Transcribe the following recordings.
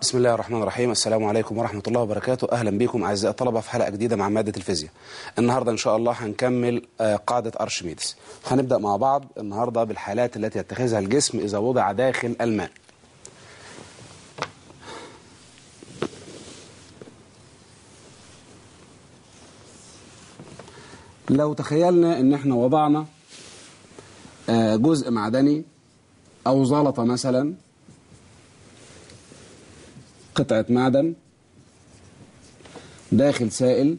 بسم الله الرحمن الرحيم السلام عليكم ورحمة الله وبركاته أهلا بكم أعزائي الطلبة في حلقة جديدة مع مادة الفيزياء النهاردة إن شاء الله هنكمل آه، قاعدة أرشميدس هنبدأ مع بعض النهاردة بالحالات التي يتخذها الجسم إذا وضع داخل الماء لو تخيلنا ان احنا وضعنا آه، جزء معدني او زلطة مثلا قطعة معدن داخل سائل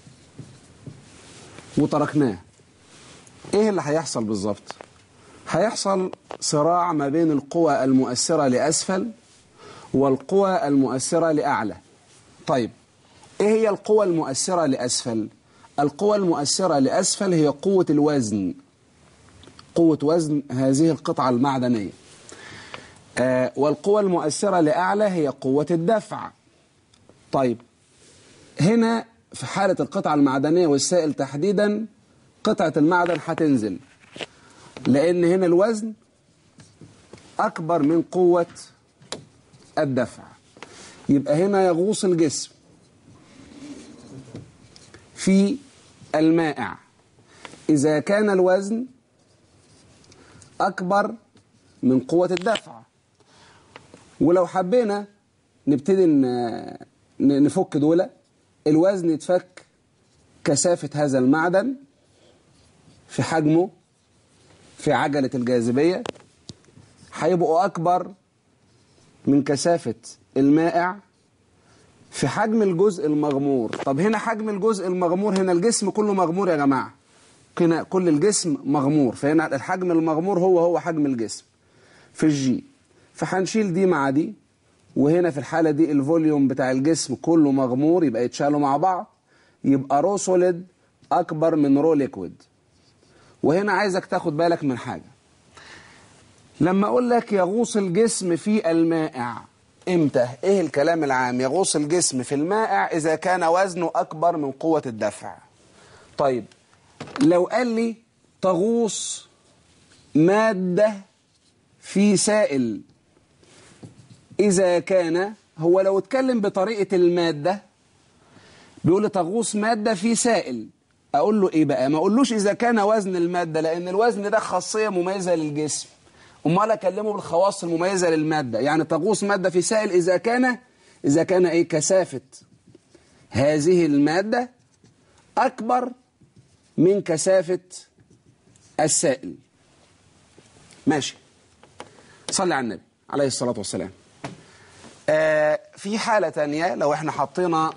وتركناه ايه اللي هيحصل بالظبط هيحصل صراع ما بين القوى المؤثرة لأسفل والقوى المؤثرة لأعلى طيب ايه هي القوى المؤثرة لأسفل القوى المؤثرة لأسفل هي قوة الوزن قوة وزن هذه القطعة المعدنية آه والقوى المؤثرة لأعلى هي قوة الدفع طيب هنا في حالة القطعة المعدنية والسائل تحديدا قطعة المعدن هتنزل لأن هنا الوزن أكبر من قوة الدفع يبقى هنا يغوص الجسم في المائع إذا كان الوزن أكبر من قوة الدفع ولو حبينا نبتدي ن- ن- نفك دول الوزن يتفك كثافة هذا المعدن في حجمه في عجلة الجاذبية هيبقوا أكبر من كثافة المائع في حجم الجزء المغمور طب هنا حجم الجزء المغمور هنا الجسم كله مغمور يا جماعة هنا كل الجسم مغمور فهنا الحجم المغمور هو هو حجم الجسم في الجي فهنشيل دي مع دي وهنا في الحالة دي الفوليوم بتاع الجسم كله مغمور يبقى يتشالوا مع بعض يبقى رو سوليد أكبر من رو ليكويد وهنا عايزك تاخد بالك من حاجة لما أقول لك يغوص الجسم في المائع إمتى؟ إيه الكلام العام؟ يغوص الجسم في المائع إذا كان وزنه أكبر من قوة الدفع طيب لو قال لي تغوص مادة في سائل إذا كان هو لو اتكلم بطريقة المادة بيقول لي تغوص مادة في سائل أقول له إيه بقى ما أقولوش إذا كان وزن المادة لأن الوزن ده خاصية مميزة للجسم أمال أكلمه بالخواص المميزة للمادة يعني تغوص مادة في سائل إذا كان إذا كان إيه كثافة هذه المادة أكبر من كثافة السائل ماشي صلي على النبي عليه الصلاة والسلام آه في حالة تانية لو احنا حطينا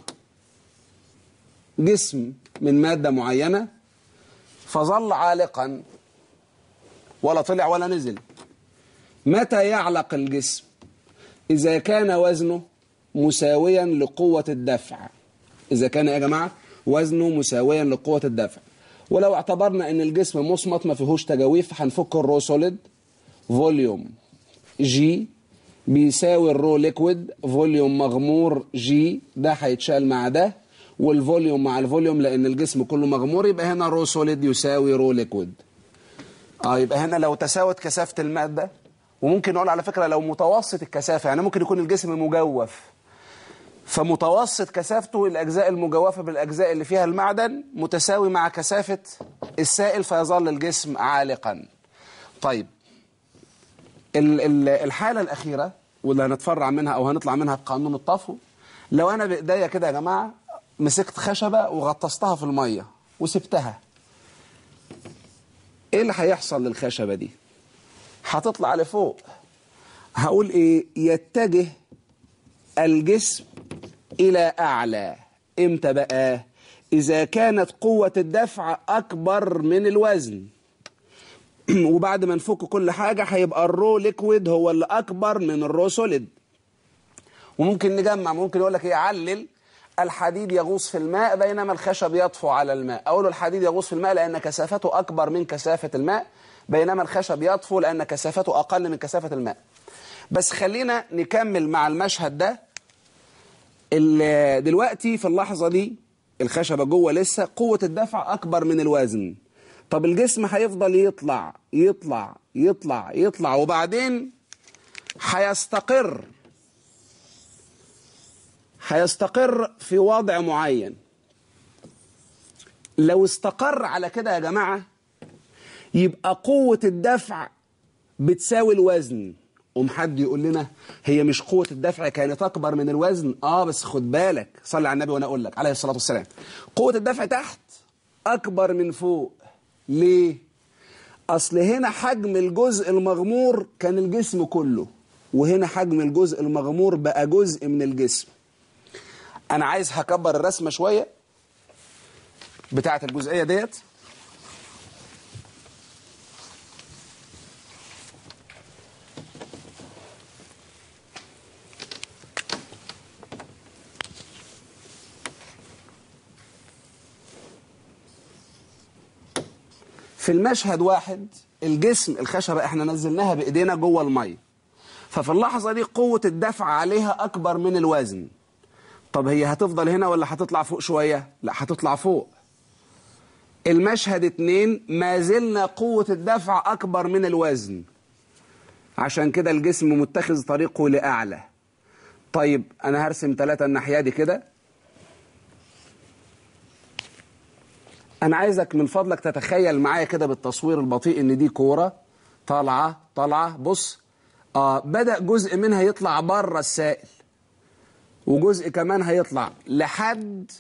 جسم من مادة معينة فظل عالقا ولا طلع ولا نزل متى يعلق الجسم إذا كان وزنه مساويا لقوة الدفع إذا كان يا جماعة وزنه مساويا لقوة الدفع ولو اعتبرنا ان الجسم مصمت ما فيهوش تجاويف هنفك الرو سوليد فوليوم جي بيساوي الرو ليكويد فوليوم مغمور جي ده هيتشال مع ده والفوليوم مع الفوليوم لان الجسم كله مغمور يبقى هنا رو سوليد يساوي رو ليكويد اه يبقى هنا لو تساوت كثافة المادة وممكن نقول على فكرة لو متوسط الكثافة يعني ممكن يكون الجسم مجوف فمتوسط كثافته الأجزاء المجوفة بالأجزاء اللي فيها المعدن متساوي مع كثافة السائل فيظل الجسم عالقا طيب ال- ال- الحالة الأخيرة واللي هنتفرع منها أو هنطلع منها بقانون الطفو لو أنا بإيديا كده يا جماعة مسكت خشبة وغطستها في المية وسبتها إيه اللي هيحصل للخشبة دي هتطلع لفوق هقول إيه يتجه الجسم إلى أعلى إمتى بقى إذا كانت قوة الدفع أكبر من الوزن وبعد ما نفك كل حاجة هيبقى الرو ليكويد هو اللي أكبر من الرو سوليد وممكن نجمع ممكن يقول لك إيه علل الحديد يغوص في الماء بينما الخشب يطفو على الماء أقول له الحديد يغوص في الماء لأن كثافته أكبر من كثافة الماء بينما الخشب يطفو لأن كثافته أقل من كثافة الماء بس خلينا نكمل مع المشهد ده ال- دلوقتي في اللحظة دي الخشبة جوه لسه قوة الدفع أكبر من الوزن طب الجسم هيفضل يطلع يطلع يطلع يطلع وبعدين هيستقر هيستقر في وضع معين لو استقر على كده يا جماعة يبقى قوة الدفع بتساوي الوزن قوم حد يقول لنا هي مش قوة الدفع كانت أكبر من الوزن آه بس خد بالك صلي على النبي وأنا أقول لك عليه الصلاة والسلام قوة الدفع تحت أكبر من فوق ليه؟ أصل هنا حجم الجزء المغمور كان الجسم كله وهنا حجم الجزء المغمور بقى جزء من الجسم أنا عايز هكبر الرسمة شوية بتاعة الجزئية ديت في المشهد واحد الجسم الخشبة احنا نزلناها بإيدينا جوه المية ففي اللحظة دي قوة الدفع عليها أكبر من الوزن طب هي هتفضل هنا ولا هتطلع فوق شوية لا هتطلع فوق المشهد اتنين ما زلنا قوة الدفع أكبر من الوزن عشان كده الجسم متخذ طريقه لأعلى طيب أنا هرسم ثلاثة الناحية دي كده أنا عايزك من فضلك تتخيل معايا كده بالتصوير البطيء إن دي كورة طالعة طالعة بص آه بدأ جزء منها يطلع بره السائل وجزء كمان هيطلع لحد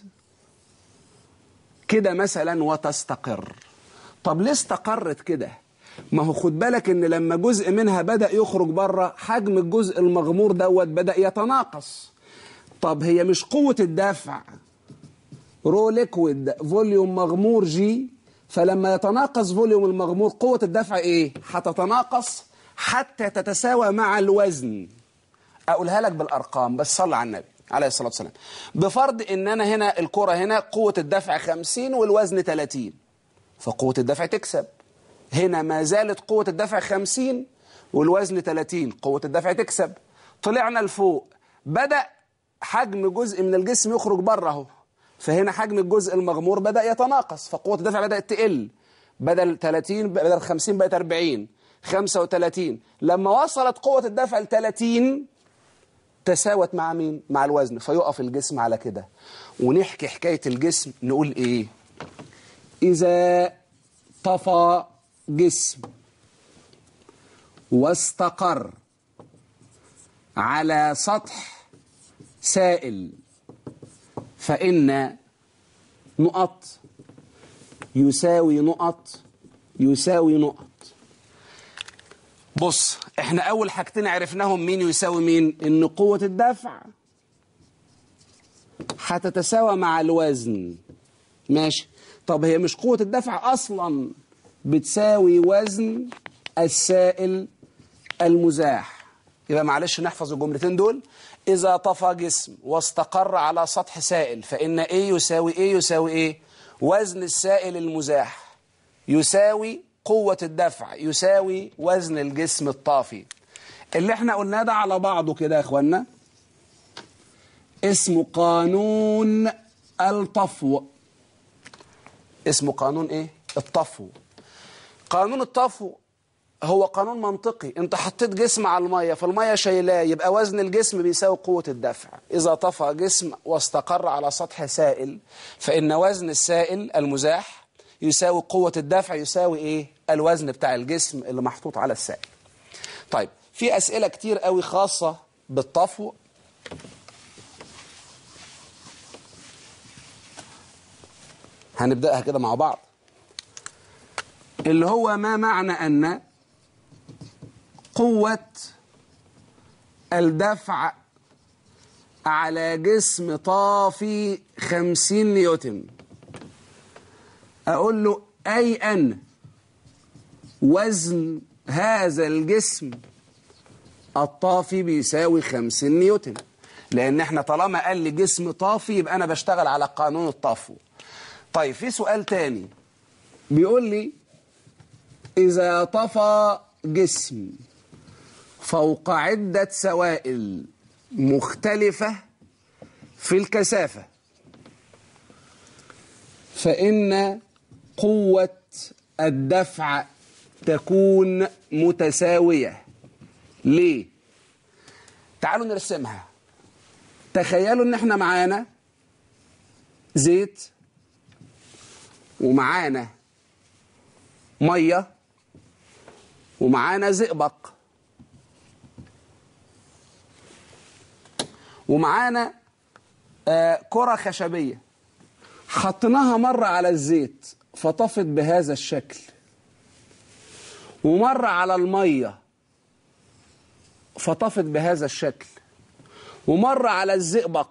كده مثلا وتستقر طب ليه استقرت كده ما هو خد بالك ان لما جزء منها بدأ يخرج بره حجم الجزء المغمور دوت بدأ يتناقص طب هي مش قوة الدفع رو ليكويد فوليوم مغمور جي فلما يتناقص فوليوم المغمور قوة الدفع ايه هتتناقص حتى تتساوى مع الوزن اقولها لك بالارقام بس صلى على النبي عليه الصلاة والسلام بفرض ان انا هنا الكرة هنا قوة الدفع 50 والوزن 30 فقوة الدفع تكسب هنا ما زالت قوة الدفع 50 والوزن 30 قوة الدفع تكسب طلعنا لفوق بدأ حجم جزء من الجسم يخرج بره اهو فهنا حجم الجزء المغمور بدأ يتناقص فقوة الدفع بدأت تقل بدل 30 بدل 50 بقت 40 35 لما وصلت قوة الدفع ل 30 تساوت مع مين؟ مع الوزن فيقف الجسم على كده ونحكي حكاية الجسم نقول ايه إذا طفى جسم واستقر على سطح سائل فإن نقط يساوي نقط يساوي نقط بص احنا اول حاجتين عرفناهم مين يساوي مين ان قوة الدفع هتتساوى مع الوزن ماشي طب هي مش قوة الدفع اصلا بتساوي وزن السائل المزاح يبقى معلش نحفظ الجملتين دول إذا طفى جسم واستقر على سطح سائل فإن إيه يساوي إيه يساوي إيه وزن السائل المزاح يساوي قوة الدفع يساوي وزن الجسم الطافي اللي احنا قلناه ده على بعضه كده يا اخوانا اسمه قانون الطفو اسمه قانون ايه الطفو قانون الطفو هو قانون منطقي انت حطيت جسم على المية فالمية شايلاه يبقى وزن الجسم بيساوي قوة الدفع إذا طفى جسم واستقر على سطح سائل فإن وزن السائل المزاح يساوي قوة الدفع يساوي إيه الوزن بتاع الجسم اللي محطوط على السائل طيب في أسئلة كتير قوي خاصة بالطفو هنبدأها كده مع بعض اللي هو ما معنى أن قوة الدفع على جسم طافي 50 نيوتن أقول له أي أن وزن هذا الجسم الطافي بيساوي 50 نيوتن لأن احنا طالما قال لي جسم طافي يبقى أنا بشتغل على قانون الطفو طيب في سؤال تاني بيقول لي إذا طفى جسم فوق عدة سوائل مختلفة في الكثافة فإن قوة الدفع تكون متساوية ليه؟ تعالوا نرسمها تخيلوا ان احنا معانا زيت ومعانا ميه ومعانا زئبق ومعانا آه كرة خشبية حطيناها مرة على الزيت فطفت بهذا الشكل ومرة على المية فطفت بهذا الشكل ومرة على الزئبق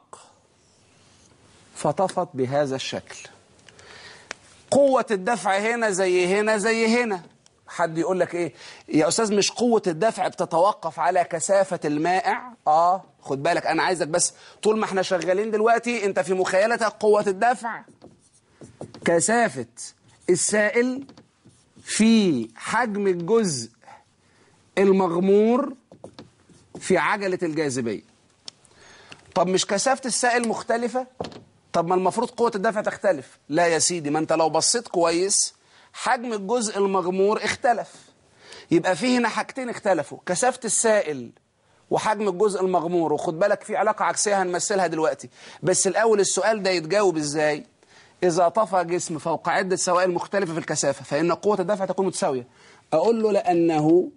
فطفت بهذا الشكل قوة الدفع هنا زي هنا زي هنا حد يقول لك ايه يا استاذ مش قوة الدفع بتتوقف على كثافة المائع اه خد بالك انا عايزك بس طول ما احنا شغالين دلوقتي انت في مخيلتك قوة الدفع كثافة السائل في حجم الجزء المغمور في عجلة الجاذبية طب مش كثافة السائل مختلفة طب ما المفروض قوة الدفع تختلف لا يا سيدي ما انت لو بصيت كويس حجم الجزء المغمور اختلف يبقى في هنا حاجتين اختلفوا كثافة السائل وحجم الجزء المغمور وخد بالك في علاقة عكسية هنمثلها دلوقتي بس الأول السؤال ده يتجاوب ازاي إذا طفى جسم فوق عدة سوائل مختلفة في الكثافة فإن قوة الدفع تكون متساوية أقول له لأنه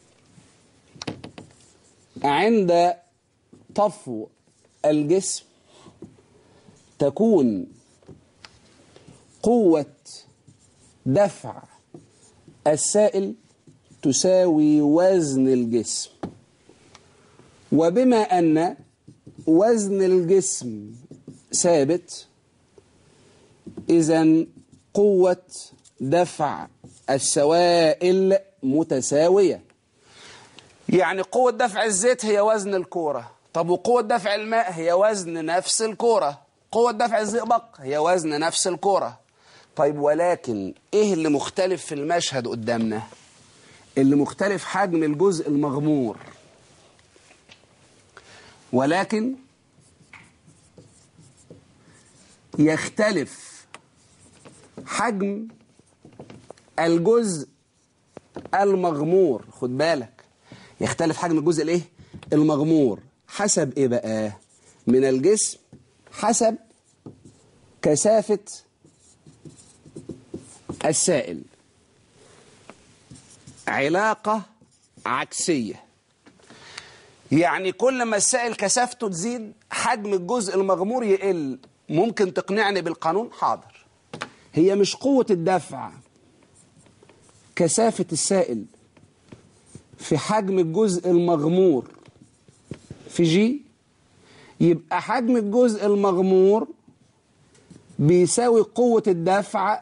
عند طفو الجسم تكون قوة دفع السائل تساوي وزن الجسم وبما أن وزن الجسم ثابت إذا قوة دفع السوائل متساوية يعني قوة دفع الزيت هي وزن الكورة طب وقوة دفع الماء هي وزن نفس الكورة قوة دفع الزئبق هي وزن نفس الكورة طيب ولكن ايه اللي مختلف في المشهد قدامنا اللي مختلف حجم الجزء المغمور ولكن يختلف حجم الجزء المغمور خد بالك يختلف حجم الجزء الايه المغمور حسب ايه بقى من الجسم حسب كثافة السائل علاقة عكسية يعني كل ما السائل كثافته تزيد حجم الجزء المغمور يقل ممكن تقنعني بالقانون حاضر هي مش قوة الدفع كثافة السائل في حجم الجزء المغمور في جي يبقى حجم الجزء المغمور بيساوي قوة الدفع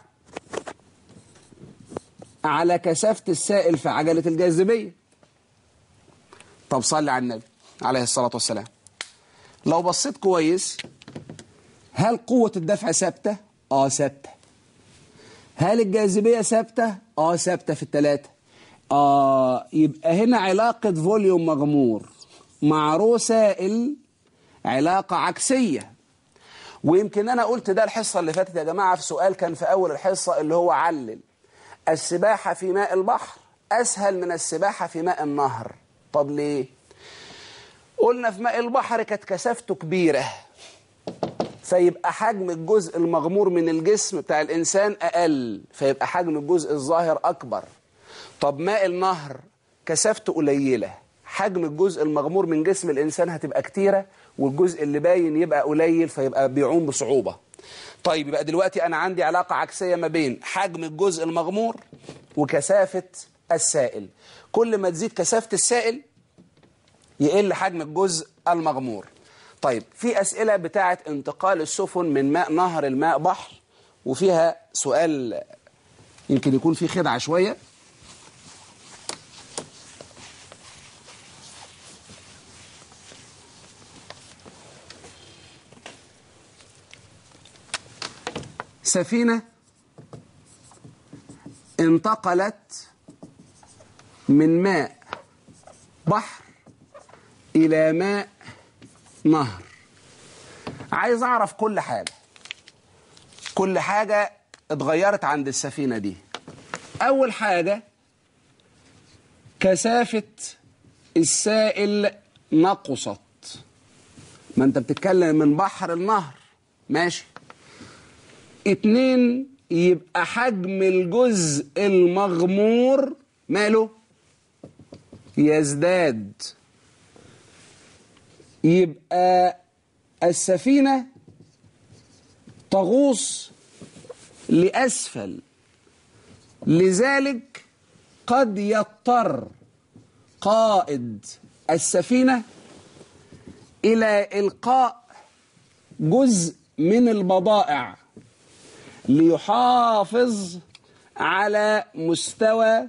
على كثافة السائل في عجلة الجاذبية طب صلي على النبي عليه الصلاة والسلام لو بصيت كويس هل قوة الدفع ثابتة؟ اه ثابتة هل الجاذبية ثابتة؟ اه ثابتة في الثلاثة آه يبقى هنا علاقة فوليوم مغمور مع رو سائل علاقة عكسية ويمكن أنا قلت ده الحصة اللي فاتت يا جماعة في سؤال كان في أول الحصة اللي هو علل السباحة في ماء البحر أسهل من السباحة في ماء النهر طب ليه؟ قلنا في ماء البحر كانت كثافته كبيرة فيبقى حجم الجزء المغمور من الجسم بتاع الإنسان أقل فيبقى حجم الجزء الظاهر أكبر طب ماء النهر كثافته قليلة حجم الجزء المغمور من جسم الإنسان هتبقى كتيرة والجزء اللي باين يبقى قليل فيبقى بيعوم بصعوبة طيب يبقى دلوقتي أنا عندي علاقة عكسية ما بين حجم الجزء المغمور وكثافة السائل كل ما تزيد كثافة السائل يقل حجم الجزء المغمور طيب في أسئلة بتاعة انتقال السفن من ماء نهر الماء بحر وفيها سؤال يمكن يكون فيه خدعة شوية سفينة انتقلت من ماء بحر إلى ماء نهر عايز أعرف كل حاجة كل حاجة اتغيرت عند السفينة دي أول حاجة كثافة السائل نقصت ما انت بتتكلم من بحر النهر ماشي اتنين يبقى حجم الجزء المغمور ماله يزداد يبقى السفينة تغوص لأسفل لذلك قد يضطر قائد السفينة إلى إلقاء جزء من البضائع ليحافظ على مستوى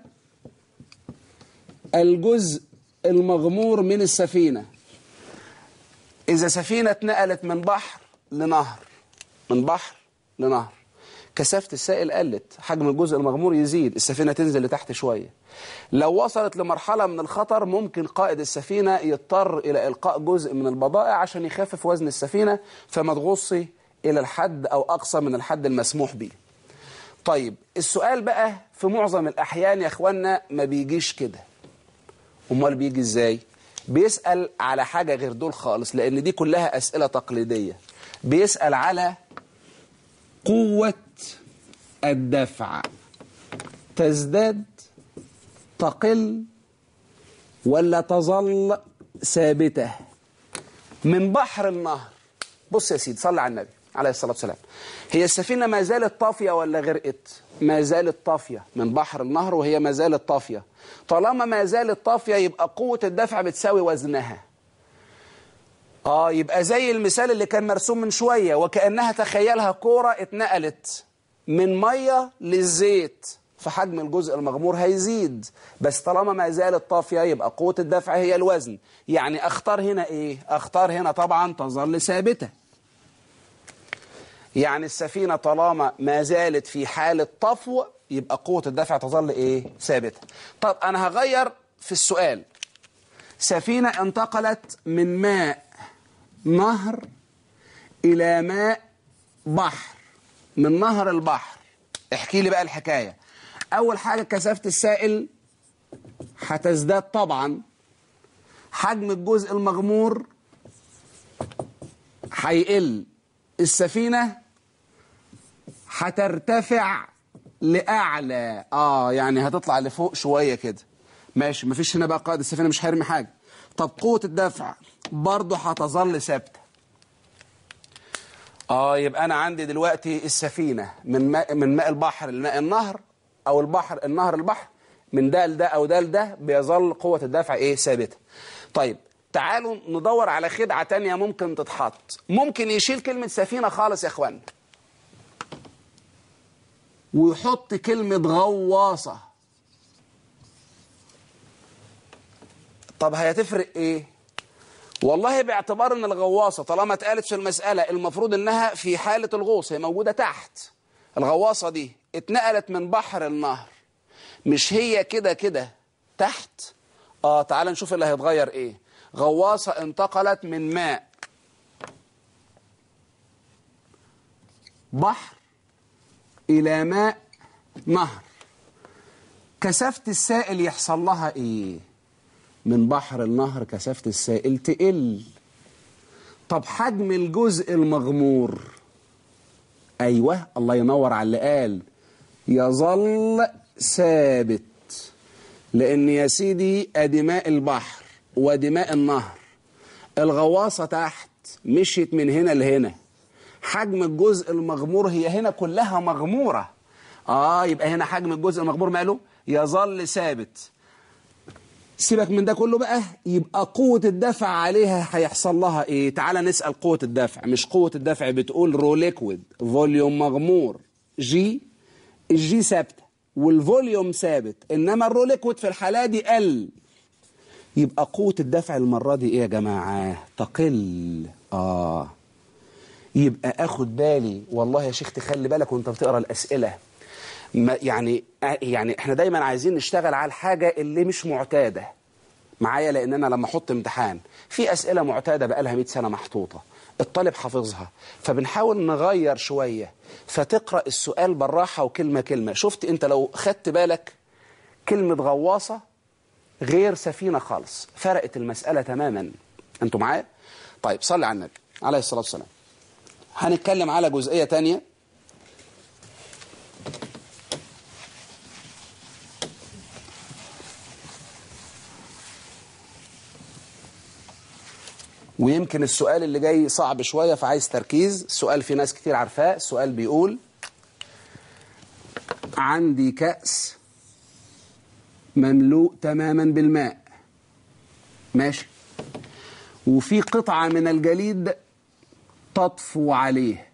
الجزء المغمور من السفينة إذا سفينة اتنقلت من بحر لنهر من بحر لنهر كثافة السائل قلت حجم الجزء المغمور يزيد السفينة تنزل لتحت شوية لو وصلت لمرحلة من الخطر ممكن قائد السفينة يضطر إلى إلقاء جزء من البضائع عشان يخفف وزن السفينة فما تغص إلى الحد أو أقصى من الحد المسموح به طيب السؤال بقى في معظم الأحيان يا أخوانا ما بيجيش كده أمال بيجي إزاي بيسأل على حاجة غير دول خالص لأن دي كلها أسئلة تقليدية بيسأل على قوة الدفع تزداد تقل ولا تظل ثابتة من بحر النهر بص يا سيدي صلي على النبي عليه الصلاة والسلام هي السفينة ما زالت طافية ولا غرقت ما زالت طافية من بحر النهر وهي ما زالت طافية طالما ما زالت طافية يبقى قوة الدفع بتساوي وزنها آه يبقى زي المثال اللي كان مرسوم من شوية وكأنها تخيلها كورة اتنقلت من مية للزيت فحجم الجزء المغمور هيزيد بس طالما ما زالت طافية يبقى قوة الدفع هي الوزن يعني اختار هنا ايه اختار هنا طبعا تظل ثابتة يعني السفينة طالما ما زالت في حالة طفو يبقى قوة الدفع تظل ايه ثابتة طب انا هغير في السؤال سفينة انتقلت من ماء نهر إلى ماء بحر من نهر البحر احكي لي بقى الحكاية أول حاجة كثافة السائل هتزداد طبعا حجم الجزء المغمور هيقل السفينة هترتفع لأعلى آه يعني هتطلع لفوق شوية كده ماشي مفيش هنا بقى قائد السفينة مش هيرمي حاجة طب قوة الدفع برضه هتظل ثابتة اه يبقى انا عندي دلوقتي السفينة من ماء من ماء البحر لماء النهر او البحر النهر البحر من ده لده او ده لده بيظل قوة الدفع ايه ثابتة طيب تعالوا ندور على خدعة تانية ممكن تتحط ممكن يشيل كلمة سفينة خالص يا اخوان ويحط كلمة غواصة طب هتفرق ايه والله باعتبار ان الغواصة طالما اتقالت في المسألة المفروض انها في حالة الغوص هي موجودة تحت الغواصة دي اتنقلت من بحر النهر مش هي كده كده تحت اه تعال نشوف اللي هيتغير ايه غواصة انتقلت من ماء بحر الى ماء نهر كثافة السائل يحصل لها ايه من بحر النهر كثافة السائل تقل طب حجم الجزء المغمور أيوة الله ينور على اللي قال يظل ثابت لأن يا سيدي أدي ماء البحر وأدي ماء النهر الغواصة تحت مشيت من هنا لهنا حجم الجزء المغمور هي هنا كلها مغمورة آه يبقى هنا حجم الجزء المغمور ماله يظل ثابت سيبك من ده كله بقى يبقى قوة الدفع عليها هيحصل لها ايه تعال نسأل قوة الدفع مش قوة الدفع بتقول رو ليكويد فوليوم مغمور جي الجي ثابتة والفوليوم ثابت انما الرو ليكويد في الحالة دي قل يبقى قوة الدفع المرة دي ايه يا جماعة تقل اه يبقى اخد بالي والله يا شيخ تخلي بالك وانت بتقرا الاسئله ما يعني يعني احنا دايما عايزين نشتغل على الحاجة اللي مش معتادة معايا لان انا لما احط امتحان في اسئلة معتادة بقالها 100 سنة محطوطة الطالب حافظها فبنحاول نغير شوية فتقرأ السؤال بالراحة وكلمة كلمة شفت انت لو خدت بالك كلمة غواصة غير سفينة خالص فرقت المسألة تماما انتوا معايا طيب صلي على النبي عليه الصلاة والسلام هنتكلم على جزئية تانية ويمكن السؤال اللي جاي صعب شوية فعايز تركيز السؤال في ناس كتير عارفاه السؤال بيقول عندي كأس مملوء تماما بالماء ماشي وفي قطعة من الجليد تطفو عليه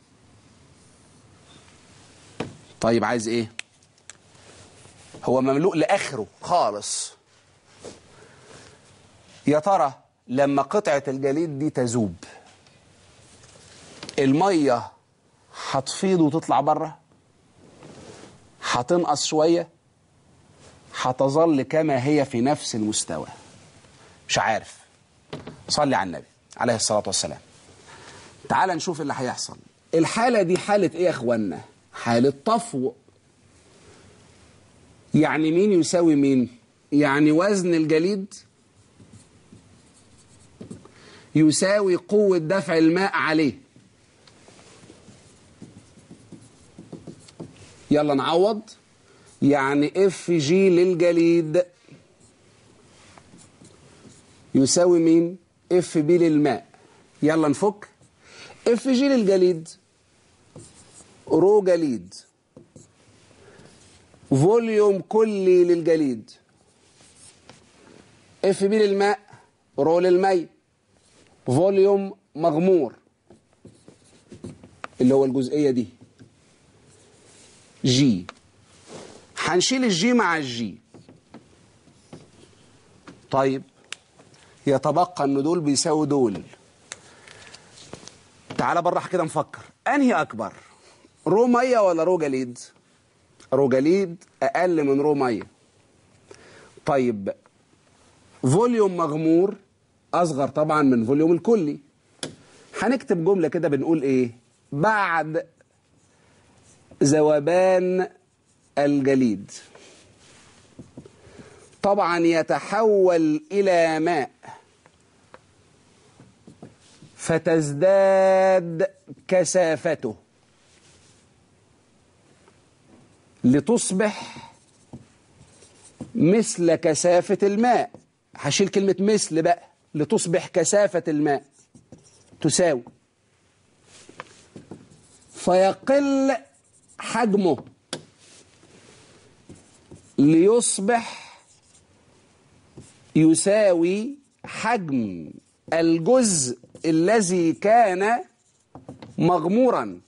طيب عايز ايه هو مملوء لآخره خالص يا ترى لما قطعة الجليد دي تذوب المية هتفيض وتطلع بره هتنقص شوية هتظل كما هي في نفس المستوى مش عارف صلي على النبي عليه الصلاة والسلام تعال نشوف اللي هيحصل الحالة دي حالة ايه يا اخوانا حالة طفو يعني مين يساوي مين يعني وزن الجليد يساوي قوة دفع الماء عليه يلا نعوض يعني اف جي للجليد يساوي مين اف بي للماء يلا نفك اف جي للجليد رو جليد فوليوم كلي للجليد اف بي للماء رو للمي فوليوم مغمور اللي هو الجزئية دي جي هنشيل الجي مع الجي طيب يتبقى ان دول بيساوي دول تعالى بالراحه كده نفكر انهي اكبر رو ميه ولا رو جليد رو جليد اقل من رو ميه طيب فوليوم مغمور اصغر طبعا من فوليوم الكلي هنكتب جمله كده بنقول ايه بعد ذوبان الجليد طبعا يتحول إلى ماء فتزداد كثافته لتصبح مثل كثافة الماء هشيل كلمة مثل بقى لتصبح كثافة الماء تساوي فيقل حجمه ليصبح يساوي حجم الجزء الذي كان مغمورا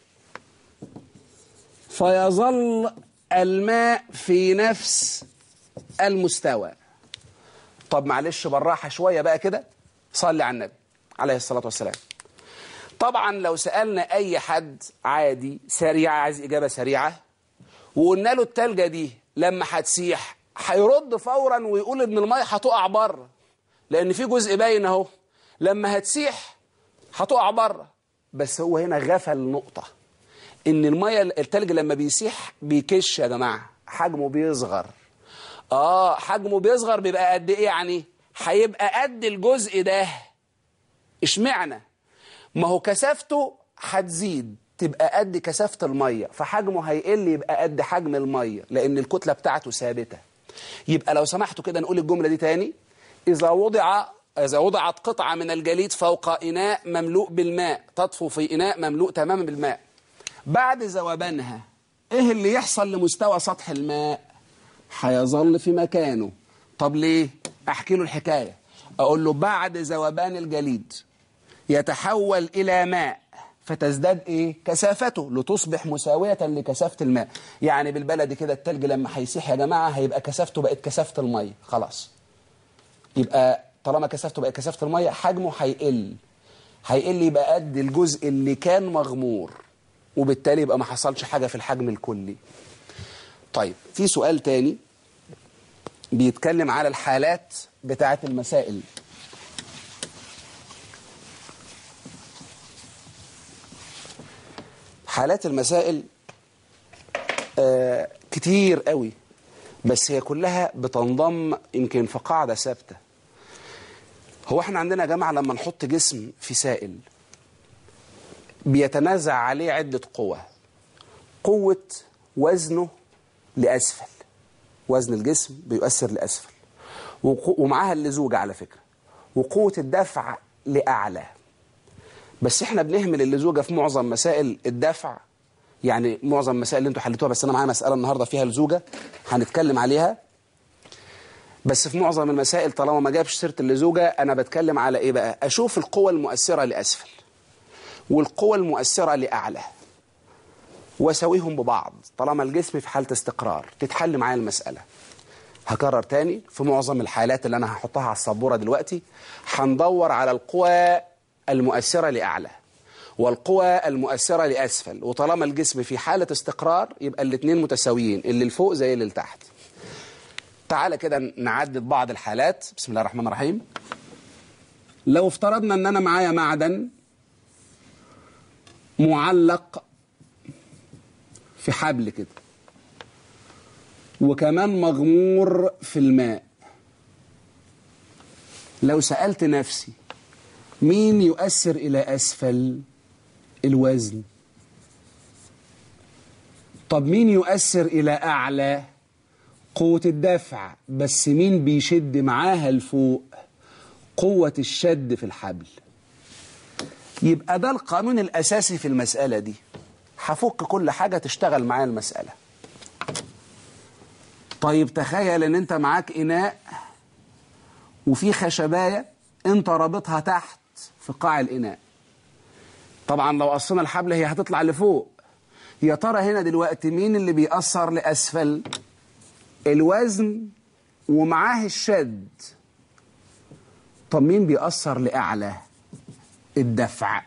فيظل الماء في نفس المستوى طب معلش بالراحة شوية بقى كده صلي على النبي عليه الصلاة والسلام طبعا لو سألنا أي حد عادي سريع عايز إجابة سريعة وقلنا له التلجة دي لما هتسيح هيرد فورا ويقول ان الميه هتقع بره لان في جزء باين اهو لما هتسيح هتقع بره بس هو هنا غفل نقطه ان الميه التلج لما بيسيح بيكش يا جماعه حجمه بيصغر اه حجمه بيصغر بيبقى قد ايه يعني هيبقى قد الجزء ده اشمعنى ما هو كثافته هتزيد تبقى قد كثافة المية فحجمه هيقل يبقى قد حجم المية لأن الكتلة بتاعته ثابتة يبقى لو سمحتوا كده نقول الجملة دي تاني إذا وضع إذا وضعت قطعة من الجليد فوق إناء مملوء بالماء تطفو في إناء مملوء تماما بالماء بعد ذوبانها إيه اللي يحصل لمستوى سطح الماء هيظل في مكانه طب ليه أحكي له الحكاية أقول له بعد ذوبان الجليد يتحول إلى ماء فتزداد ايه كثافته لتصبح مساوية لكثافة الماء يعني بالبلد كده التلج لما هيسيح يا جماعة هيبقى كثافته بقت كثافة المية خلاص يبقى طالما كثافته بقت كثافة المية حجمه هيقل هيقل يبقى قد الجزء اللي كان مغمور وبالتالي يبقى ما حصلش حاجة في الحجم الكلي طيب في سؤال تاني بيتكلم على الحالات بتاعة المسائل حالات المسائل آه كتير قوي بس هي كلها بتنضم يمكن في قاعدة ثابتة هو احنا عندنا يا جماعة لما نحط جسم في سائل بيتنازع عليه عدة قوى قوة وزنه لأسفل وزن الجسم بيؤثر لأسفل وقو- ومعاها اللزوجة على فكرة وقوة الدفع لأعلى بس احنا بنهمل اللزوجة في معظم مسائل الدفع يعني معظم المسائل اللي انتوا حليتوها بس انا معايا مسألة النهاردة فيها لزوجة هنتكلم عليها بس في معظم المسائل طالما ما جابش سيرة اللزوجة انا بتكلم على ايه بقى اشوف القوة المؤثرة لأسفل والقوة المؤثرة لأعلى واسويهم ببعض طالما الجسم في حالة استقرار تتحل معايا المسألة هكرر تاني في معظم الحالات اللي أنا هحطها على السبورة دلوقتي هندور على القوى المؤثرة لأعلى والقوى المؤثرة لأسفل وطالما الجسم في حالة استقرار يبقى الاثنين متساويين اللي لفوق زي اللي لتحت تعالى كده نعدد بعض الحالات بسم الله الرحمن الرحيم لو افترضنا ان انا معايا معدن معلق في حبل كده وكمان مغمور في الماء لو سألت نفسي مين يؤثر إلى أسفل الوزن طب مين يؤثر إلى أعلى قوة الدفع بس مين بيشد معاها لفوق قوة الشد في الحبل يبقى ده القانون الأساسي في المسألة دي هفك كل حاجة تشتغل معايا المسألة طيب تخيل ان انت معاك اناء وفي خشباية انت رابطها تحت في قاع الاناء طبعا لو قصينا الحبل هي هتطلع لفوق يا ترى هنا دلوقتي مين اللي بيأثر لأسفل الوزن ومعاه الشد طب مين بيأثر لأعلى الدفع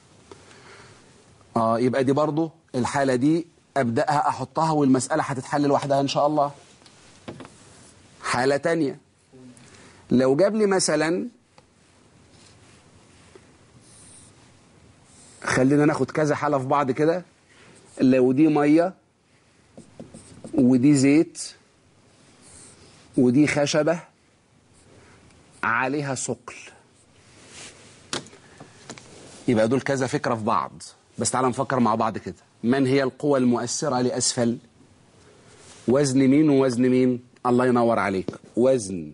اه يبقى دي برضو الحالة دي أبدأها أحطها والمسألة هتتحل لوحدها إن شاء الله حالة تانية لو جاب لي مثلا خلينا ناخد كذا حالة في بعض كده لو دي مية ودي زيت ودي خشبة عليها ثقل يبقى دول كذا فكرة في بعض بس تعالى نفكر مع بعض كده من هي القوى المؤثرة لأسفل وزن مين ووزن مين الله ينور عليك وزن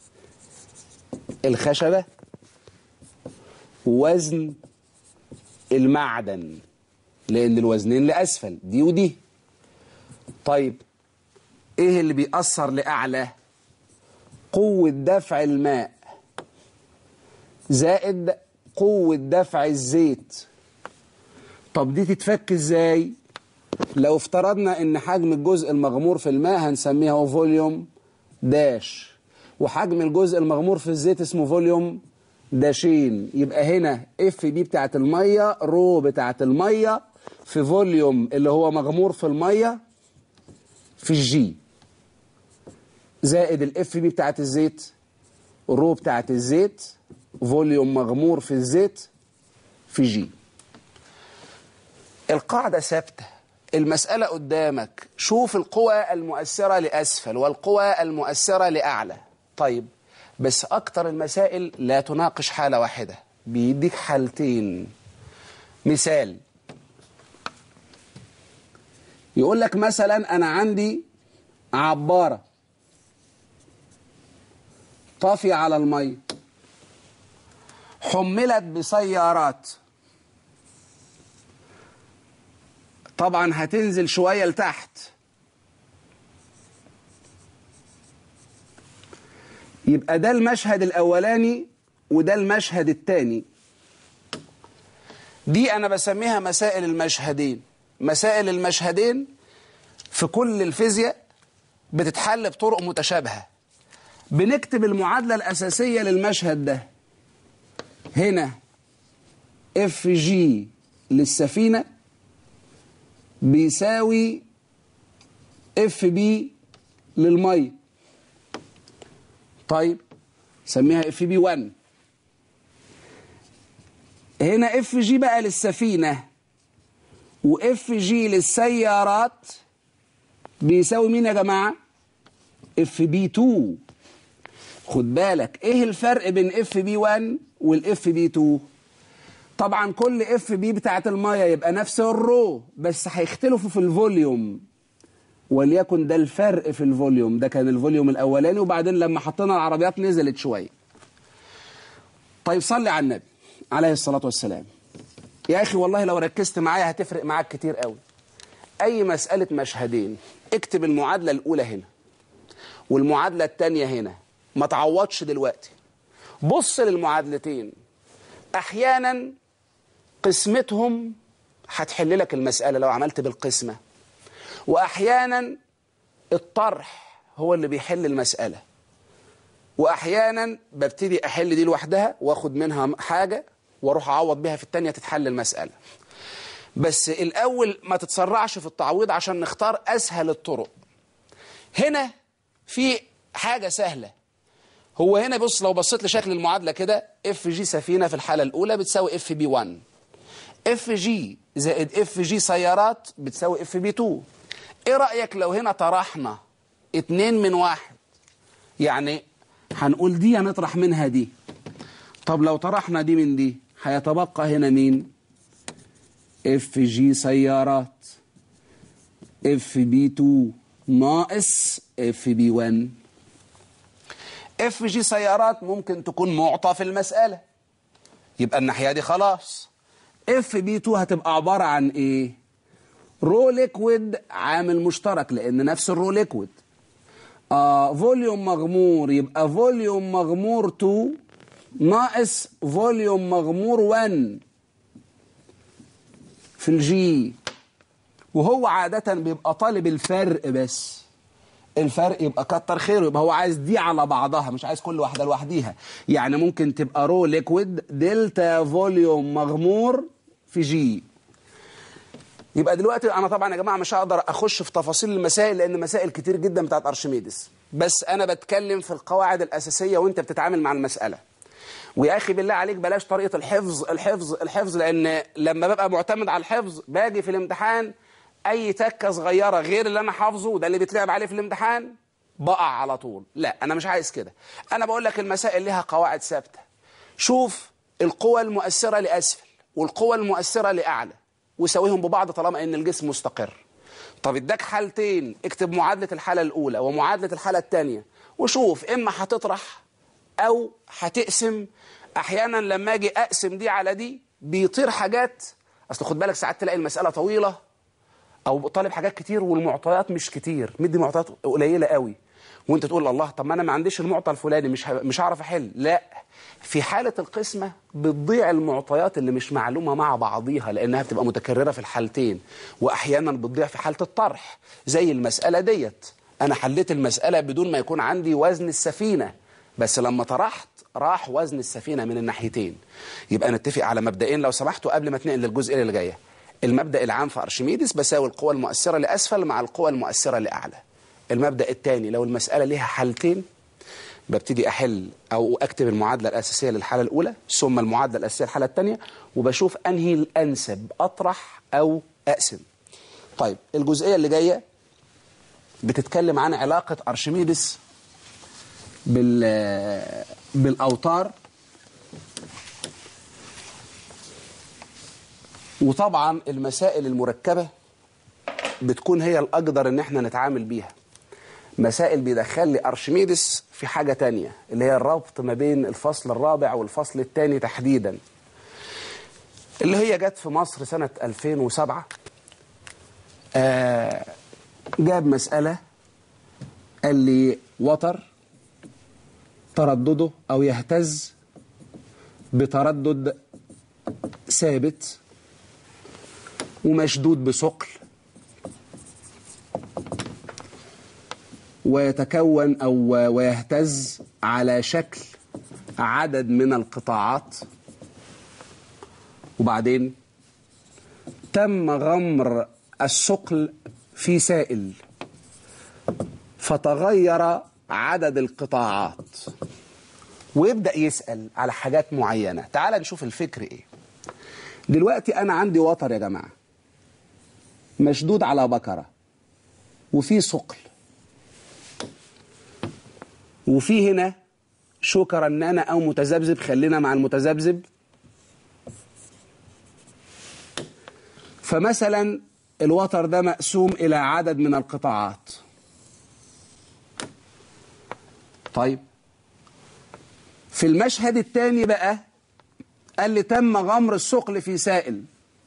الخشبة وزن المعدن لأن الوزنين لأسفل دي ودي طيب ايه اللي بيأثر لأعلى قوة دفع الماء زائد قوة دفع الزيت طب دي تتفك ازاي لو افترضنا ان حجم الجزء المغمور في الماء هنسميها فوليوم داش وحجم الجزء المغمور في الزيت اسمه فوليوم داشين يبقى هنا اف دي بتاعت المية رو بتاعت المية في فوليوم اللي هو مغمور في المية في الجي زائد الاف بي بتاعت الزيت رو بتاعت الزيت فوليوم مغمور في الزيت في جي القاعدة ثابتة المسألة قدامك شوف القوى المؤثرة لأسفل والقوى المؤثرة لأعلى طيب بس أكتر المسائل لا تناقش حالة واحدة بيديك حالتين مثال يقول لك مثلا أنا عندي عبارة طافية على المية حملت بسيارات طبعا هتنزل شوية لتحت يبقى ده المشهد الأولاني وده المشهد الثاني دي أنا بسميها مسائل المشهدين مسائل المشهدين في كل الفيزياء بتتحل بطرق متشابهة بنكتب المعادلة الأساسية للمشهد ده هنا اف جي للسفينة بيساوي اف بي للمية طيب سميها اف بي 1 هنا اف جي بقى للسفينة واف جي للسيارات بيساوي مين يا جماعة اف بي 2 خد بالك ايه الفرق بين اف بي 1 والاف بي 2 طبعا كل اف بي بتاعت الميه يبقى نفس الرو بس هيختلفوا في الفوليوم وليكن ده الفرق في الفوليوم ده كان الفوليوم الاولاني وبعدين لما حطينا العربيات نزلت شويه طيب صلي على النبي عليه الصلاه والسلام يا اخي والله لو ركزت معايا هتفرق معاك كتير قوي اي مساله مشهدين اكتب المعادله الاولى هنا والمعادله الثانيه هنا ما تعوضش دلوقتي بص للمعادلتين احيانا قسمتهم هتحل لك المساله لو عملت بالقسمه واحيانا الطرح هو اللي بيحل المساله واحيانا ببتدي احل دي لوحدها واخد منها حاجه واروح اعوض بيها في الثانيه تتحل المساله بس الاول ما تتسرعش في التعويض عشان نختار اسهل الطرق هنا في حاجه سهله هو هنا بص لو بصيت لشكل المعادله كده اف جي سفينه في الحاله الاولى بتساوي اف بي 1 اف جي زائد اف جي سيارات بتساوي اف بي 2 ايه رايك لو هنا طرحنا اتنين من واحد يعني هنقول دي هنطرح منها دي طب لو طرحنا دي من دي هيتبقى هنا مين اف جي سيارات اف بي 2 ناقص اف بي 1 اف جي سيارات ممكن تكون معطى في المسألة يبقى الناحية دي خلاص اف بي 2 هتبقى عبارة عن ايه رو ليكويد عامل مشترك لان نفس الرو ليكويد آه فوليوم مغمور يبقى فوليوم مغمور 2 ناقص فوليوم مغمور 1 في الجي وهو عادة بيبقى طالب الفرق بس الفرق يبقى كتر خيره يبقى هو عايز دي على بعضها مش عايز كل واحدة لوحديها يعني ممكن تبقى رو ليكويد دلتا فوليوم مغمور في جي يبقى دلوقتي انا طبعا يا جماعه مش هقدر اخش في تفاصيل المسائل لان مسائل كتير جدا بتاعت ارشميدس بس انا بتكلم في القواعد الاساسيه وانت بتتعامل مع المساله ويا اخي بالله عليك بلاش طريقه الحفظ الحفظ الحفظ لان لما ببقى معتمد على الحفظ باجي في الامتحان اي تكه صغيره غير اللي انا حافظه وده اللي بيتلعب عليه في الامتحان بقع على طول لا انا مش عايز كده انا بقول لك المسائل لها قواعد ثابته شوف القوى المؤثره لاسفل والقوى المؤثره لاعلى وساويهم ببعض طالما ان الجسم مستقر طب اداك حالتين اكتب معادله الحاله الاولى ومعادله الحاله الثانيه وشوف اما هتطرح او هتقسم احيانا لما اجي اقسم دي على دي بيطير حاجات اصل خد بالك ساعات تلاقي المساله طويله او طالب حاجات كتير والمعطيات مش كتير مدي معطيات قليله قوي وانت تقول الله طب ما انا ما عنديش المعطى الفلاني مش ه... مش هعرف احل لا في حاله القسمه بتضيع المعطيات اللي مش معلومه مع بعضيها لانها بتبقى متكرره في الحالتين واحيانا بتضيع في حاله الطرح زي المساله ديت انا حليت المساله بدون ما يكون عندي وزن السفينه بس لما طرحت راح وزن السفينه من الناحيتين يبقى نتفق على مبدئين لو سمحتوا قبل ما اتنقل للجزئيه اللي جايه المبدا العام في ارشميدس بساوي القوى المؤثره لاسفل مع القوى المؤثره لاعلى المبدا الثاني لو المساله ليها حالتين ببتدي احل او اكتب المعادله الاساسيه للحاله الاولى ثم المعادله الاساسيه للحاله الثانيه وبشوف انهي الانسب اطرح او اقسم طيب الجزئيه اللي جايه بتتكلم عن علاقه ارشميدس بال بالاوتار وطبعا المسائل المركبه بتكون هي الاقدر ان احنا نتعامل بيها مسائل بيدخل لي ارشميدس في حاجه تانية اللي هي الربط ما بين الفصل الرابع والفصل الثاني تحديدا اللي هي جت في مصر سنه 2007 آه جاب مساله قال لي وتر تردده او يهتز بتردد ثابت ومشدود بثقل ويتكون او ويهتز على شكل عدد من القطاعات وبعدين تم غمر الثقل في سائل فتغير عدد القطاعات ويبدأ يسأل على حاجات معينة تعال نشوف الفكر ايه دلوقتي انا عندي وتر يا جماعة مشدود على بكرة وفي ثقل وفي هنا شوكة رنانة أو متذبذب خلينا مع المتذبذب فمثلا الوتر ده مقسوم إلى عدد من القطاعات طيب في المشهد الثاني بقى قال لي تم غمر الثقل في سائل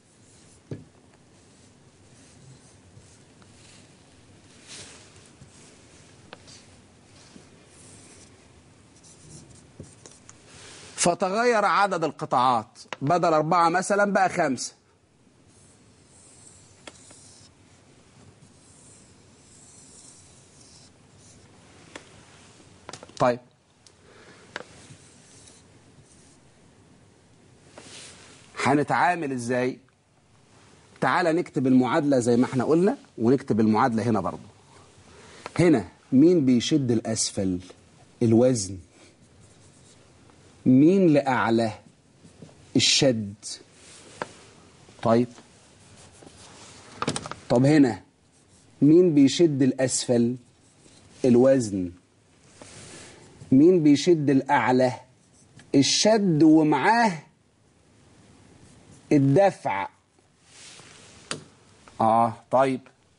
فتغير عدد القطاعات بدل أربعة مثلا بقى خمسة طيب هنتعامل ازاي تعالى نكتب المعادلة زي ما احنا قلنا ونكتب المعادلة هنا برضو هنا مين بيشد الأسفل الوزن مين لأعلى الشد طيب طب هنا مين بيشد الأسفل الوزن مين بيشد الأعلى الشد ومعاه الدفع آه طيب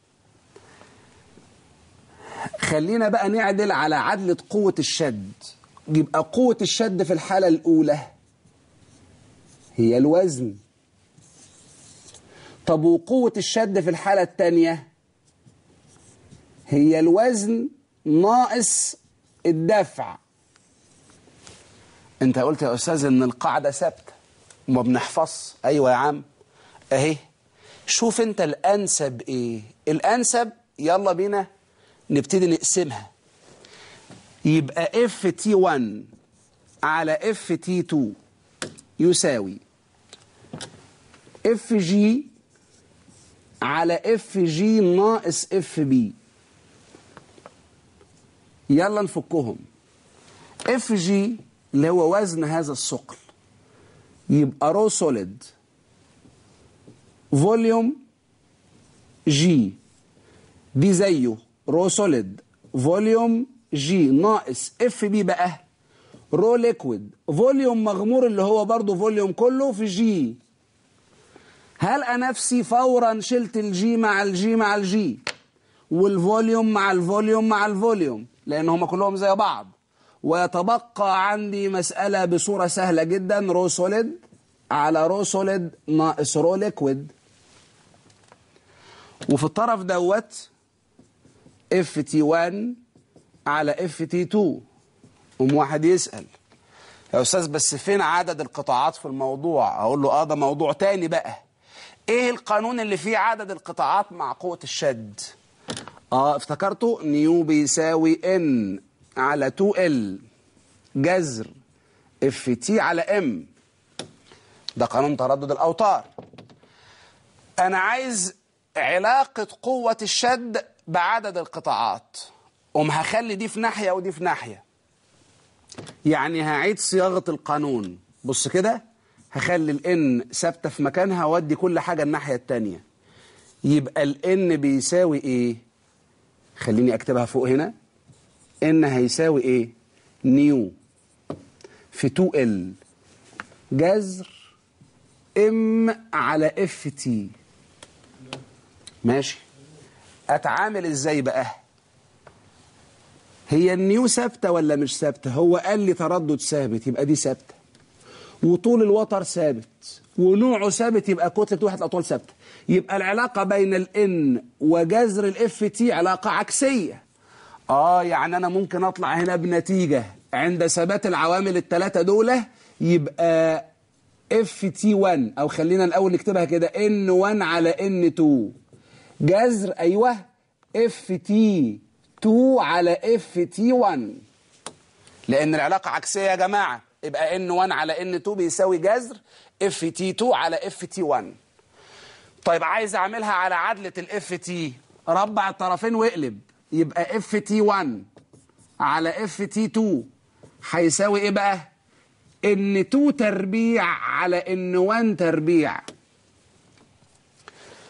خلينا بقى نعدل على عدلة قوة الشد يبقى قوة الشد في الحالة الأولى هي الوزن طب وقوة الشد في الحالة الثانية هي الوزن ناقص الدفع انت قلت يا أستاذ ان القاعدة ثابتة وما بنحفظ ايوه يا عم اهي شوف انت الانسب ايه الانسب يلا بينا نبتدي نقسمها يبقى اف تي 1 على اف تي 2 يساوي اف جي على اف جي ناقص اف بي يلا نفكهم اف جي اللي هو وزن هذا الثقل يبقى رو سوليد فوليوم جي دي زيه رو سوليد فوليوم جي ناقص اف بي بقى رو ليكويد فوليوم مغمور اللي هو برضه فوليوم كله في جي هلقى نفسي فورا شلت الجي مع الجي مع الجي والفوليوم مع الفوليوم مع الفوليوم لان هم كلهم زي بعض ويتبقى عندي مسألة بصورة سهلة جدا رو سوليد على رو سوليد ناقص رو ليكويد وفي الطرف دوت اف تي 1 على اف تي 2 قوم واحد يسأل يا أستاذ بس فين عدد القطاعات في الموضوع أقول له آه ده موضوع تاني بقى إيه القانون اللي فيه عدد القطاعات مع قوة الشد آه افتكرته نيو بيساوي ان على 2 ال جذر اف تي على ام ده قانون تردد الأوتار أنا عايز علاقة قوة الشد بعدد القطاعات قوم هخلي دي في ناحية ودي في ناحية يعني هعيد صياغة القانون بص كده هخلي الان ثابتة في مكانها وادي كل حاجة الناحية التانية يبقى الان بيساوي ايه خليني اكتبها فوق هنا ان هيساوي ايه نيو في 2 ال جذر ام على اف تي ماشي اتعامل ازاي بقى هي النيو ثابته ولا مش ثابته هو قال لي تردد ثابت يبقى دي ثابته وطول الوتر ثابت ونوعه ثابت يبقى كتله واحد الاطوال ثابته يبقى العلاقه بين الان وجذر الاف تي علاقه عكسيه اه يعني انا ممكن اطلع هنا بنتيجه عند ثبات العوامل الثلاثه دول يبقى اف تي 1 او خلينا الاول نكتبها كده ان 1 على ان 2 جذر ايوه اف تي 2 على اف تي 1 لان العلاقه عكسيه يا جماعه يبقى ان 1 على ان 2 بيساوي جذر اف تي 2 على اف تي 1 طيب عايز اعملها على عدله الاف تي ربع الطرفين واقلب يبقى اف تي 1 على اف تي 2 هيساوي ايه بقى ان 2 تربيع على ان 1 تربيع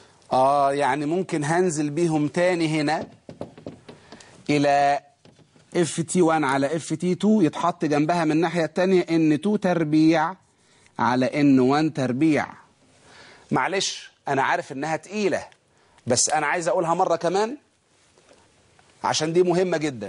اه يعني ممكن هنزل بيهم تاني هنا الى اف تي 1 على اف تي 2 يتحط جنبها من الناحية التانية ان 2 تربيع على ان 1 تربيع معلش انا عارف انها تقيلة بس انا عايز اقولها مرة كمان عشان دي مهمة جدا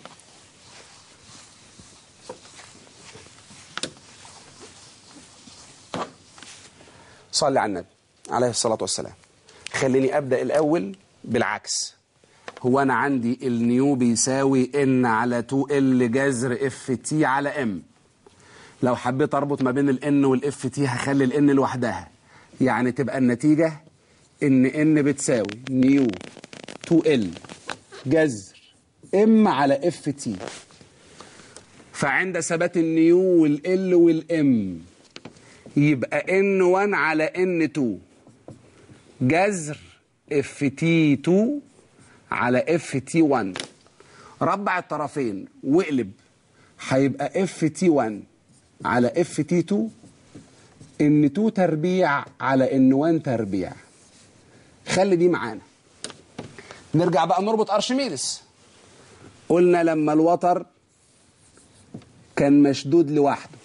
صلي على النبي عليه الصلاة والسلام خليني أبدأ الأول بالعكس هو أنا عندي النيو بيساوي ان على 2 ال جذر اف تي على ام لو حبيت أربط ما بين الان والاف تي هخلي الان لوحدها يعني تبقى النتيجة ان ان بتساوي نيو 2 ال جذر ام على اف تي فعند ثبات النيو والال والام يبقى ان 1 على ان 2 جذر اف تي 2 على اف تي 1 ربع الطرفين واقلب هيبقى اف تي 1 على اف تي 2 ان 2 تربيع على ان 1 تربيع خلي دي معانا نرجع بقى نربط ارشميدس قلنا لما الوتر كان مشدود لوحده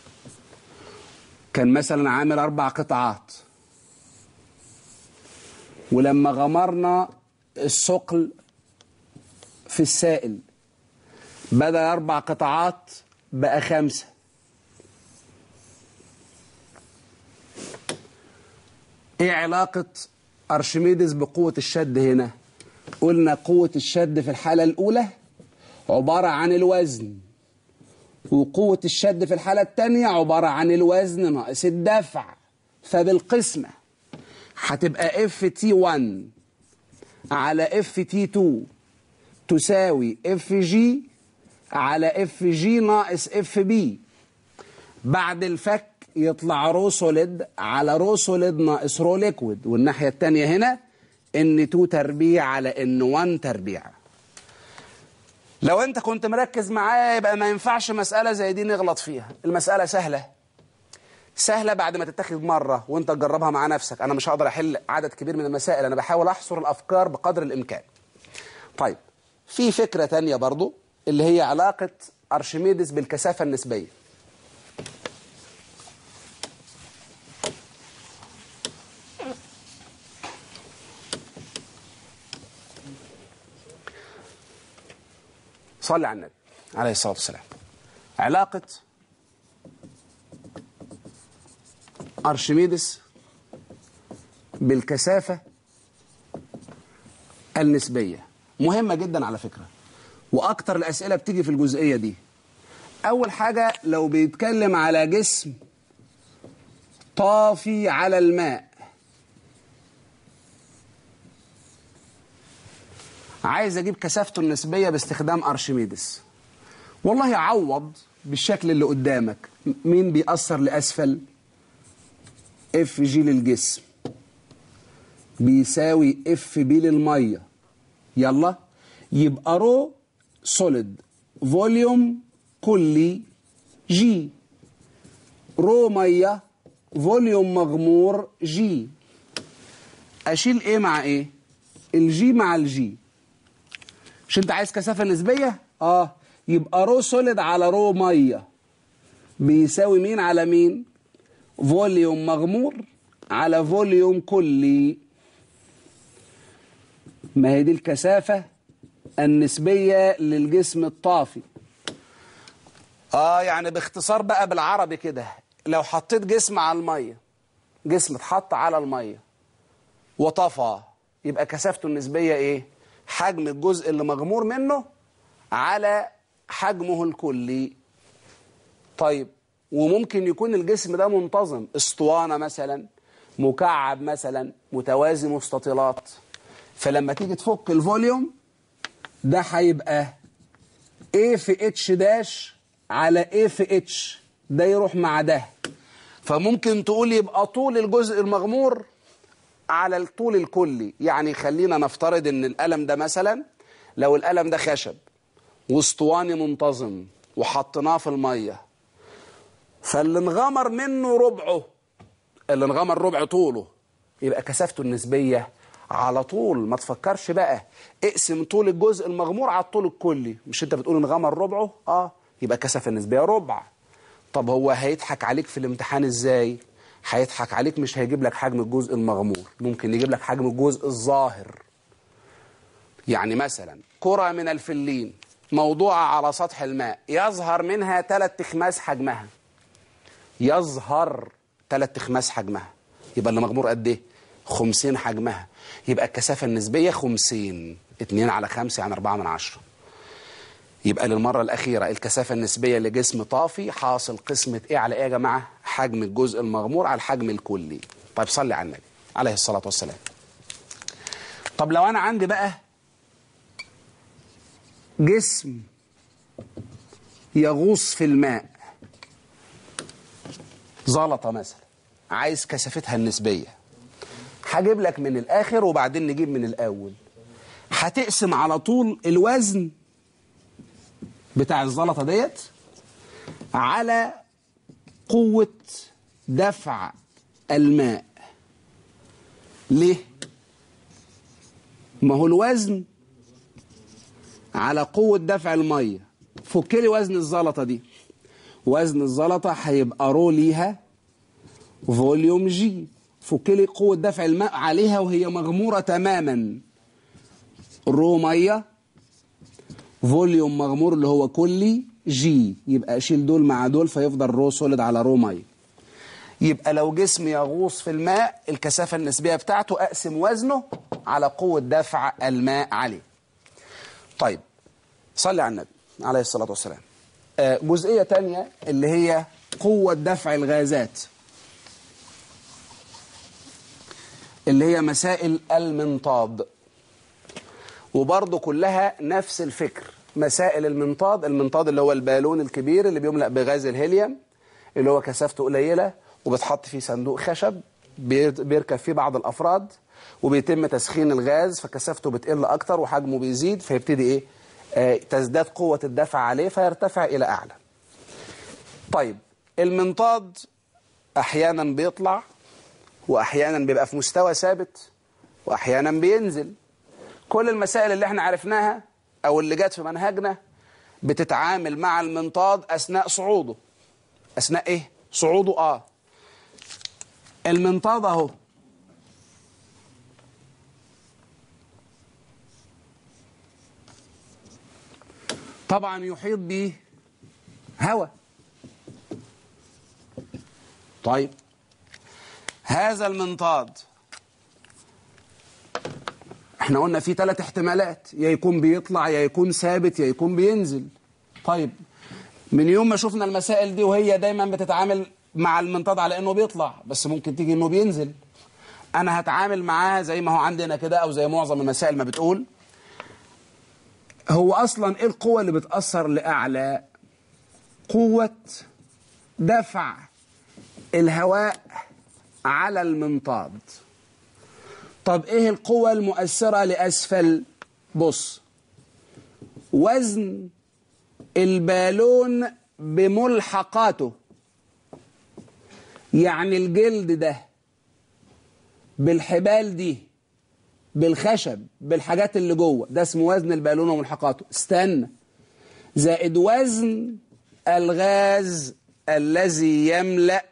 كان مثلا عامل اربع قطعات ولما غمرنا الثقل في السائل بدل اربع قطعات بقى خمسه ايه علاقه ارشميدس بقوه الشد هنا قلنا قوه الشد في الحاله الاولى عباره عن الوزن وقوة الشد في الحالة الثانية عبارة عن الوزن ناقص الدفع فبالقسمة هتبقى اف تي 1 على اف تي 2 تساوي اف جي على اف جي ناقص اف بي بعد الفك يطلع رو سوليد على رو سوليد ناقص رو ليكويد والناحية الثانية هنا ان 2 تربيع على ان 1 تربيع لو انت كنت مركز معايا يبقى ما ينفعش مسألة زي دي نغلط فيها المسألة سهلة سهلة بعد ما تتاخد مرة وانت تجربها مع نفسك انا مش هقدر احل عدد كبير من المسائل انا بحاول احصر الافكار بقدر الامكان طيب في فكرة تانية برضو اللي هي علاقة ارشميدس بالكثافة النسبية صلي على النبي عليه الصلاة والسلام علاقة أرشميدس بالكثافة النسبية مهمة جدا على فكرة وأكتر الأسئلة بتيجي في الجزئية دي أول حاجة لو بيتكلم على جسم طافي على الماء عايز اجيب كثافته النسبيه باستخدام ارشميدس والله عوض بالشكل اللي قدامك مين بيأثر لاسفل اف جي للجسم بيساوي اف بي للميه يلا يبقى رو سوليد فوليوم كلي جي رو ميه فوليوم مغمور جي اشيل ايه مع ايه الجي مع الجي مش انت عايز كثافه نسبيه اه يبقى رو سوليد على رو ميه بيساوي مين على مين فوليوم مغمور على فوليوم كلي ما هي دي الكثافه النسبيه للجسم الطافي اه يعني باختصار بقى بالعربي كده لو حطيت جسم على الميه جسم اتحط على الميه وطفى يبقى كثافته النسبيه ايه حجم الجزء اللي مغمور منه على حجمه الكلي طيب وممكن يكون الجسم ده منتظم اسطوانة مثلا مكعب مثلا متوازي مستطيلات فلما تيجي تفك الفوليوم ده هيبقى A في اتش داش على A في اتش ده يروح مع ده فممكن تقول يبقى طول الجزء المغمور على الطول الكلي يعني خلينا نفترض ان القلم ده مثلا لو القلم ده خشب واسطواني منتظم وحطيناه في الميه فاللي انغمر منه ربعه اللي انغمر ربع طوله يبقى كثافته النسبيه على طول ما تفكرش بقى اقسم طول الجزء المغمور على الطول الكلي مش انت بتقول انغمر ربعه اه يبقى كثافه النسبيه ربع طب هو هيضحك عليك في الامتحان ازاي هيضحك عليك مش هيجيب لك حجم الجزء المغمور ممكن يجيب لك حجم الجزء الظاهر يعني مثلا كرة من الفلين موضوعة على سطح الماء يظهر منها ثلاث تخماس حجمها يظهر ثلاث تخماس حجمها يبقى اللي مغمور قد ايه خمسين حجمها يبقى الكثافة النسبية خمسين اتنين على خمسة يعني أربعة من عشرة يبقى للمرة الأخيرة الكثافة النسبية لجسم طافي حاصل قسمة إيه على إيه يا جماعة؟ حجم الجزء المغمور على الحجم الكلي. طيب صلي على النبي عليه الصلاة والسلام. طب لو أنا عندي بقى جسم يغوص في الماء زلطة مثلا عايز كثافتها النسبية هجيب لك من الآخر وبعدين نجيب من الأول هتقسم على طول الوزن بتاع الزلطة ديت على قوة دفع الماء ليه؟ ما هو الوزن على قوة دفع المية فك لي وزن الزلطة دي وزن الزلطة هيبقى رو ليها فوليوم جي فك لي قوة دفع الماء عليها وهي مغمورة تماما رو مية فوليوم مغمور اللي هو كلي جي يبقى اشيل دول مع دول فيفضل رو سوليد على رو ميه يبقى لو جسم يغوص في الماء الكثافه النسبيه بتاعته اقسم وزنه على قوه دفع الماء عليه طيب صلي على النبي عليه الصلاه والسلام آه جزئيه تانية اللي هي قوه دفع الغازات اللي هي مسائل المنطاد وبرضه كلها نفس الفكر مسائل المنطاد المنطاد اللي هو البالون الكبير اللي بيملأ بغاز الهيليوم اللي هو كثافته قليلة وبتحط فيه صندوق خشب بيركب فيه بعض الأفراد وبيتم تسخين الغاز فكثافته بتقل أكتر وحجمه بيزيد فيبتدي إيه آه تزداد قوة الدفع عليه فيرتفع إلى أعلى طيب المنطاد أحيانا بيطلع وأحيانا بيبقى في مستوى ثابت وأحيانا بينزل كل المسائل اللي احنا عرفناها او اللي جت في منهجنا بتتعامل مع المنطاد اثناء صعوده اثناء ايه صعوده اه المنطاد اهو طبعا يحيط به هواء طيب هذا المنطاد احنا قلنا في ثلاث احتمالات يا يكون بيطلع يا يكون ثابت يا يكون بينزل طيب من يوم ما شفنا المسائل دي وهي دايما بتتعامل مع المنطاد على انه بيطلع بس ممكن تيجي انه بينزل انا هتعامل معاه زي ما هو عندنا كده او زي معظم المسائل ما بتقول هو اصلا ايه القوة اللي بتأثر لاعلى قوة دفع الهواء على المنطاد طب ايه القوة المؤثرة لأسفل بص وزن البالون بملحقاته يعني الجلد ده بالحبال دي بالخشب بالحاجات اللي جوه ده اسمه وزن البالون وملحقاته استنى زائد وزن الغاز الذي يملأ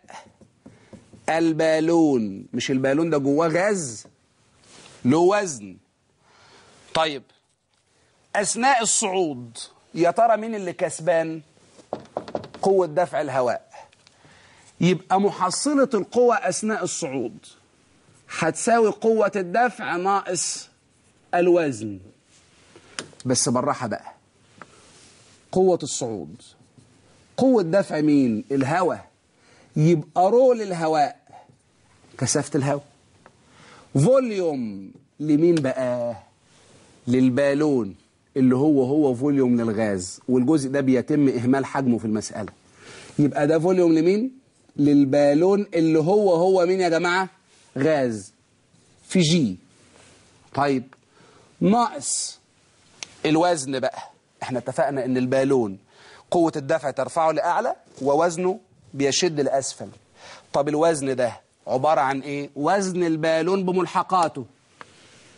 البالون مش البالون ده جواه غاز له وزن طيب أثناء الصعود يا ترى مين اللي كسبان قوة دفع الهواء يبقى محصلة القوة أثناء الصعود هتساوي قوة الدفع ناقص الوزن بس بالراحة بقى قوة الصعود قوة دفع مين الهواء يبقى رول الهواء كثافة الهواء فوليوم لمين بقى للبالون اللي هو هو فوليوم للغاز والجزء ده بيتم إهمال حجمه في المسألة يبقى ده فوليوم لمين للبالون اللي هو هو مين يا جماعة غاز في جي طيب ناقص الوزن بقى احنا اتفقنا ان البالون قوة الدفع ترفعه لأعلى ووزنه بيشد لأسفل طب الوزن ده عبارة عن ايه وزن البالون بملحقاته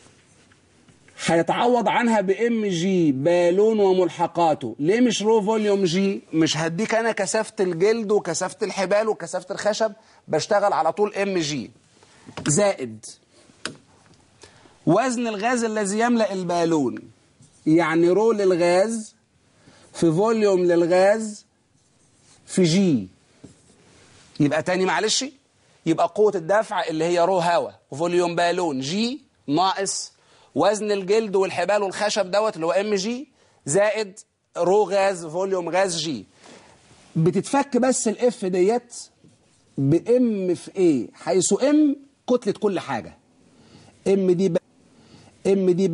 هيتعوض عنها بام جي بالون وملحقاته ليه مش رو فوليوم جي مش هديك انا كثافه الجلد وكثافه الحبال وكثافه الخشب بشتغل على طول ام جي زائد وزن الغاز الذي يملا البالون يعني رو للغاز في فوليوم للغاز في جي يبقى تاني معلش يبقى قوة الدفع اللي هي رو هوا وفوليوم بالون جي ناقص وزن الجلد والحبال والخشب دوت اللي هو ام جي زائد رو غاز فوليوم غاز جي بتتفك بس الاف ديت بام في ايه حيث ام كتلة كل حاجة ام دي ب... ام دي ب...